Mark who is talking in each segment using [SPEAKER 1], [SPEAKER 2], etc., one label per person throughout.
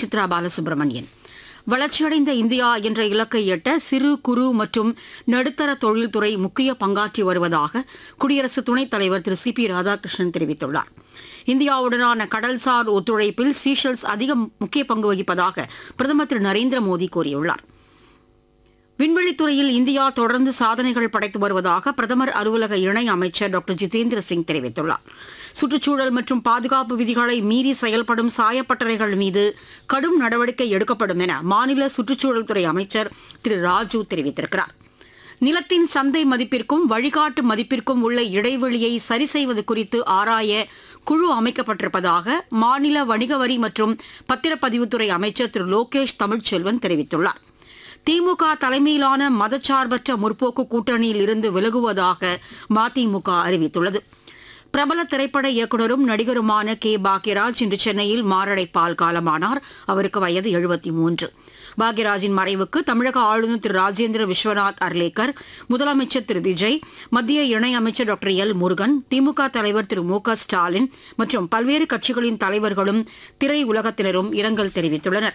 [SPEAKER 1] சித்ரா பாலசுப்ரமணியன் வளர்ச்சியடைந்த இந்தியா என்ற இலக்கை எட்ட சிறு குறு மற்றும் நடுத்தர தொழில்துறை முக்கிய பங்காற்றி வருவதாக குடியரசு துணைத் தலைவர் திரு சி பி ராதாகிருஷ்ணன் தெரிவித்துள்ளார் இந்தியாவுடனான கடல்சார் ஒத்துழைப்பில் சீஷல்ஸ் அதிக முக்கிய பங்கு வகிப்பதாக பிரதமர் திரு நரேந்திர மோடி கூறியுள்ளார் விண்வெளித்துறையில் இந்தியா தொடர்ந்து சாதனைகள் படைத்து வருவதாக பிரதமர் அலுவலக இணை அமைச்சர் டாக்டர் ஜிதேந்திர சிங் தெரிவித்துள்ளார் சுற்றுச்சூழல் மற்றும் பாதுகாப்பு விதிகளை மீறி செயல்படும் சாயப்பட்டறைகள் மீது கடும் நடவடிக்கை எடுக்கப்படும் என மாநில சுற்றுச்சூழல் துறை அமைச்சர் திரு ராஜு தெரிவித்திருக்கிறார் நிலத்தின் சந்தை மதிப்பிற்கும் வழிகாட்டு மதிப்பிற்கும் உள்ள இடைவெளியை சரி செய்வது குறித்து ஆராய குழு அமைக்கப்பட்டிருப்பதாக மாநில வணிக வரி மற்றும் பத்திரப்பதிவுத்துறை அமைச்சர் திரு லோகேஷ் தமிழ்ச்செல்வன் தெரிவித்துள்ளார் திமுக தலைமையிலான மதச்சார்பற்ற முற்போக்கு கூட்டணியில் இருந்து விலகுவதாக மதிமுக அறிவித்துள்ளது பிரபல திரைப்பட இயக்குநரும் நடிகருமான கே பாக்யராஜ் இன்று சென்னையில் மாரடைப்பால் காலமானார் அவருக்கு வயது எழுபத்தி மூன்று பாக்யராஜின் மறைவுக்கு தமிழக ஆளுநர் திரு ராஜேந்திர விஸ்வநாத் அர்லேக்கர் முதலமைச்சர் திரு விஜய் மத்திய இணையமைச்சர் டாக்டர் எல் முருகன் திமுக தலைவர் திரு மு க ஸ்டாலின் மற்றும் பல்வேறு கட்சிகளின் தலைவர்களும் திரையுலகத்தினரும் இரங்கல் தெரிவித்துள்ளனா்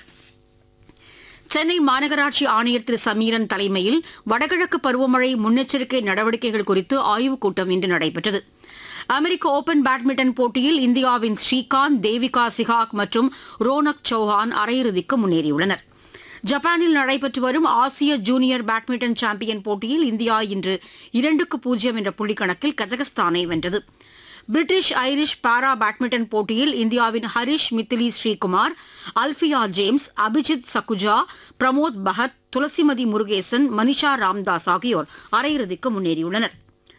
[SPEAKER 1] சென்னை மாநகராட்சி ஆணையர் திரு சமீரன் தலைமையில் வடகிழக்கு பருவமழை முன்னெச்சரிக்கை நடவடிக்கைகள் குறித்து ஆய்வுக் கூட்டம் இன்று நடைபெற்றது அமெரிக்க ஓபன் பேட்மிண்டன் போட்டியில் இந்தியாவின் ஸ்ரீகாந்த் தேவிகா சிகாக் மற்றும் ரோனக் சௌஹான் அரையிறுதிக்கு முன்னேறியுள்ளனர் ஜப்பானில் நடைபெற்று வரும் ஆசிய ஜூனியர் பேட்மிண்டன் சாம்பியன் போட்டியில் இந்தியா இன்று இரண்டுக்கு பூஜ்ஜியம் என்ற புள்ளிக்கணக்கில் கஜகஸ்தானை வென்றது பிரிட்டிஷ் ஐரிஷ் பாரா பேட்மிண்டன் போட்டியில் இந்தியாவின் ஹரிஷ் மித்திலி ஸ்ரீகுமார் அல்ஃபியா ஜேம்ஸ் அபிஜித் சக்குஜா பிரமோத் பகத் துளசிமதி முருகேசன் மனிஷா ராம்தாஸ் ஆகியோர் அரையிறுதிக்கு முன்னேறியுள்ளனர்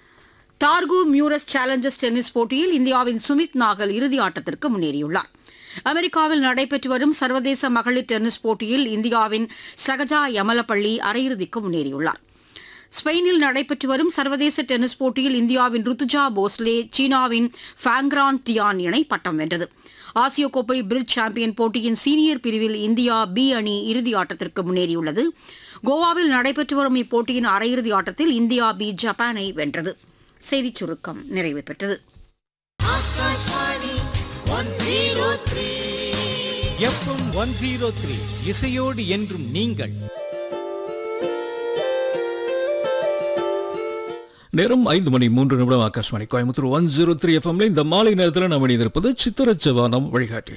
[SPEAKER 1] டார்கு மியூரஸ் சேலஞ்சர்ஸ் டென்னிஸ் போட்டியில் இந்தியாவின் சுமித் நாகல் இறுதி ஆட்டத்திற்கு முன்னேறியுள்ளார் அமெரிக்காவில் நடைபெற்று வரும் சர்வதேச மகளிர் டென்னிஸ் போட்டியில் இந்தியாவின் சகஜா யமலப்பள்ளி அரையிறுதிக்கு முன்னேறியுள்ளார் ஸ்பெயினில் நடைபெற்று வரும் சர்வதேச டென்னிஸ் போட்டியில் இந்தியாவின் ருத்துஜா போஸ்லே சீனாவின் ஃபேங்ரான் டியான் இணை பட்டம் வென்றது ஆசிய கோப்பை பிரிட்ஜ் சாம்பியன் போட்டியின் சீனியர் பிரிவில் இந்தியா பி அணி இறுதி ஆட்டத்திற்கு முன்னேறியுள்ளது கோவாவில் நடைபெற்று வரும் இப்போட்டியின் அரையிறுதி ஆட்டத்தில் இந்தியா பி ஜப்பானை வென்றது செய்திச் சுருக்கம் நிறைவு பெற்றது
[SPEAKER 2] எஃப்எம் ஒன் ஜீரோ த்ரீ இசையோடு என்றும் நீங்கள்
[SPEAKER 3] நேரம் ஐந்து மணி மூன்று நிமிடம் Akashvani Coimbatore one zero three எஃப்எம்ல இந்த மாலை நேரத்தில் நம்ம இணைந்திருப்பது சித்திரச்சவானம் வழிகாட்டி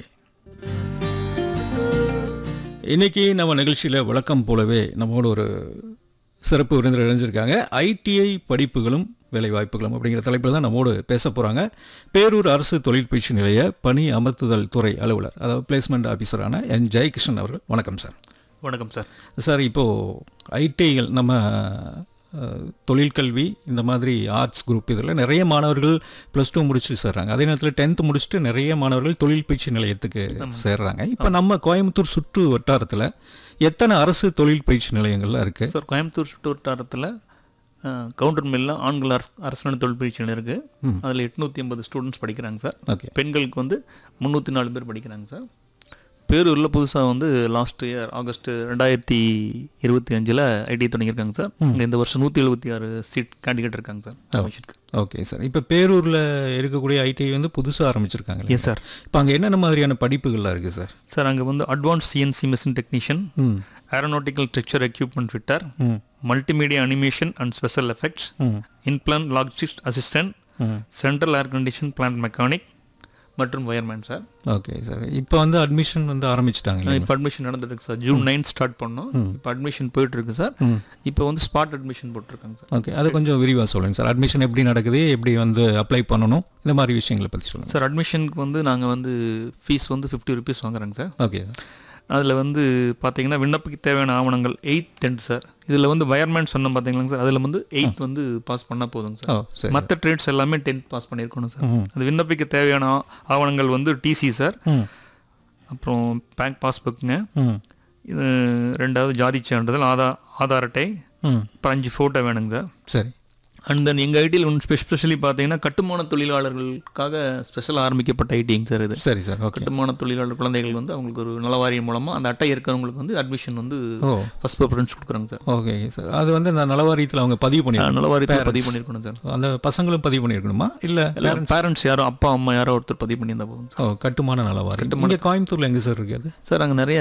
[SPEAKER 3] இன்னைக்கு நம்ம நிகழ்ச்சியில் வழக்கம் போலவே நம்மோட ஒரு சிறப்பு விருந்தினர் இணைஞ்சிருக்காங்க ஐடிஐ படிப்புகளும் வேலைவாய்ப்புகளும் அப்படிங்கிற தலைப்பில் தான் நம்மோடு பேச போகிறாங்க பேரூர் அரசு தொழில் பயிற்சி நிலைய பணி அமர்த்துதல் துறை அலுவலர் அதாவது பிளேஸ்மெண்ட் ஆஃபீஸரான என் ஜெயகிருஷ்ணன் அவர்கள் வணக்கம் சார்
[SPEAKER 4] வணக்கம் சார்
[SPEAKER 3] சார் இப்போது ஐடிஐகள் நம்ம அஹ், தொழிற்கல்வி இந்த மாதிரி ஆர்ட்ஸ் குரூப் இதில் நிறைய மாணவர்கள் ப்ளஸ் டூ முடிச்சு சேர்றாங்க அதே நேரத்தில் டென்த்து முடிச்சுட்டு நிறைய மாணவர்கள் தொழில் பயிற்சி நிலையத்துக்கு சேர்றாங்க இப்போ நம்ம கோயம்புத்தூர் சுற்று வட்டாரத்தில் எத்தனை அரசு தொழில் பயிற்சி நிலையங்கள்லாம் இருக்குது
[SPEAKER 4] சார் கோயம்புத்தூர் சுற்று வட்டாரத்தில் கவுண்டர் மில்ல ஆண்கள் அரசு அரசாணை தொழில் பயிற்சி இருக்குது அதில் எட்நூற்றி ஐம்பது ஸ்டூடெண்ட்ஸ் படிக்கிறாங்க சார்
[SPEAKER 3] ஓகே
[SPEAKER 4] பெண்களுக்கு வந்து முந்நூற்றி நாலு பேர் படிக்கிறாங்க சார் பேரூரில் புதுசாக வந்து லாஸ்ட் இயர் ஆகஸ்ட் ரெண்டாயிரத்தி இருபத்தி அஞ்சில் ஐடி தொடங்கியிருக்காங்க சார் இங்கே இந்த வருஷம் நூற்றி எழுபத்தி ஆறு சீட் கேண்டிடேட் இருக்காங்க சார் admissionக்கு.
[SPEAKER 3] ஓகே சார் இப்போ பேரூரில் இருக்கக்கூடிய ஐடிஐ வந்து புதுசாக ஆரம்பிச்சிருக்காங்க
[SPEAKER 4] எஸ் சார்
[SPEAKER 3] இப்போ அங்கே என்னென்ன மாதிரியான படிப்புகள்லாம் இருக்குது சார்
[SPEAKER 4] சார் அங்கே வந்து advance CNC machine technician
[SPEAKER 3] hmm
[SPEAKER 4] aeronautical structure equipment fitter
[SPEAKER 3] hmm
[SPEAKER 4] multimedia animation and special effects
[SPEAKER 3] hmm
[SPEAKER 4] inplant logistics assistant
[SPEAKER 3] hmm
[SPEAKER 4] central air condition plant mechanic மற்றும் வயர்மேன் சார்
[SPEAKER 3] ஓகே சார் இப்போ வந்து admission வந்து ஆரம்பிச்சிட்டாங்க
[SPEAKER 4] இப்போ admission நடந்துட்டு இருக்கு sir June nine start பண்ணோம் இப்போ அட்மிஷன் போயிட்டு இருக்கு சார் இப்போ வந்து ஸ்பாட் அட்மிஷன் போட்டிருக்காங்க சார்
[SPEAKER 3] ஓகே அது கொஞ்சம் விரிவாக சொல்லுங்கள் சார் அட்மிஷன் எப்படி நடக்குது எப்படி வந்து அப்ளை பண்ணணும் இந்த மாதிரி விஷயங்களை பற்றி சொல்லுங்கள்
[SPEAKER 4] சார் அட்மிஷனுக்கு வந்து நாங்கள் வந்து ஃபீஸ் வந்து ஃபிஃப்டி ருபீஸ் வாங்குறோங்க சார்
[SPEAKER 3] ஓகே
[SPEAKER 4] அதில் வந்து பார்த்தீங்கன்னா விண்ணப்பிக்க தேவையான ஆவணங்கள் எயித் டென்த் சார் இதில் வந்து வயர்மேன் சொன்னோம் பார்த்தீங்களா சார் அதில் வந்து எயித் வந்து பாஸ் பண்ணால் போதுங்க சார்
[SPEAKER 3] ஓ சரி
[SPEAKER 4] மற்ற ட்ரேட்ஸ் எல்லாமே டென்த் பாஸ் பண்ணியிருக்கணும் சார் அது விண்ணப்பிக்க தேவையான ஆ- ஆவணங்கள் வந்து டிசி சார்
[SPEAKER 3] ம்
[SPEAKER 4] அப்புறம் பேங்க் பாஸ்புக்குங்க
[SPEAKER 3] ம்
[SPEAKER 4] இது ரெண்டாவது ஜாதி சான்றிதழ் ஆதார் ஆதார் அட்டை
[SPEAKER 3] ம்
[SPEAKER 4] அப்புறம் அஞ்சு ஃபோட்டோ வேணுங்க சார்
[SPEAKER 3] சரி
[SPEAKER 4] அண்ட் தென் எங்கள் ஐடியில் ஒன்று ஸ்பெஷலி பார்த்தீங்கன்னா கட்டுமான தொழிலாளர்களுக்காக ஸ்பெஷல் ஆரம்பிக்கப்பட்ட ஐடிங்க சார் இது
[SPEAKER 3] சரி சார் ஓகே
[SPEAKER 4] கட்டுமான தொழிலாளர் குழந்தைகள் வந்து அவங்களுக்கு ஒரு நலவாரியம் மூலமாக அந்த அட்டை இருக்கிறவங்களுக்கு வந்து அட்மிஷன் வந்து
[SPEAKER 3] ஓ
[SPEAKER 4] ஃபர்ஸ்ட் ப்ரிஃபரன்ஸ் கொடுக்குறாங்க சார்
[SPEAKER 3] ஓகே சார் அது வந்து அந்த நலவாரியத்தில் அவங்க பதிவு பண்ணிருக்கணும்
[SPEAKER 4] நலவாரியத்தில் பதிவு பண்ணியிருக்கணும் சார்
[SPEAKER 3] அந்த பசங்களும் பதிவு பண்ணியிருக்கணுமா இல்லை
[SPEAKER 4] பேரண்ட்ஸ் யாரோ அப்பா அம்மா யாரோ ஒருத்தர் பதிவு பண்ணியிருந்தா போதும்
[SPEAKER 3] ஓ கட்டுமான நலவாரியம் இங்கே கோயம்புத்தூரில் எங்கே சார் இருக்குது அது
[SPEAKER 4] சார் அங்கே நிறைய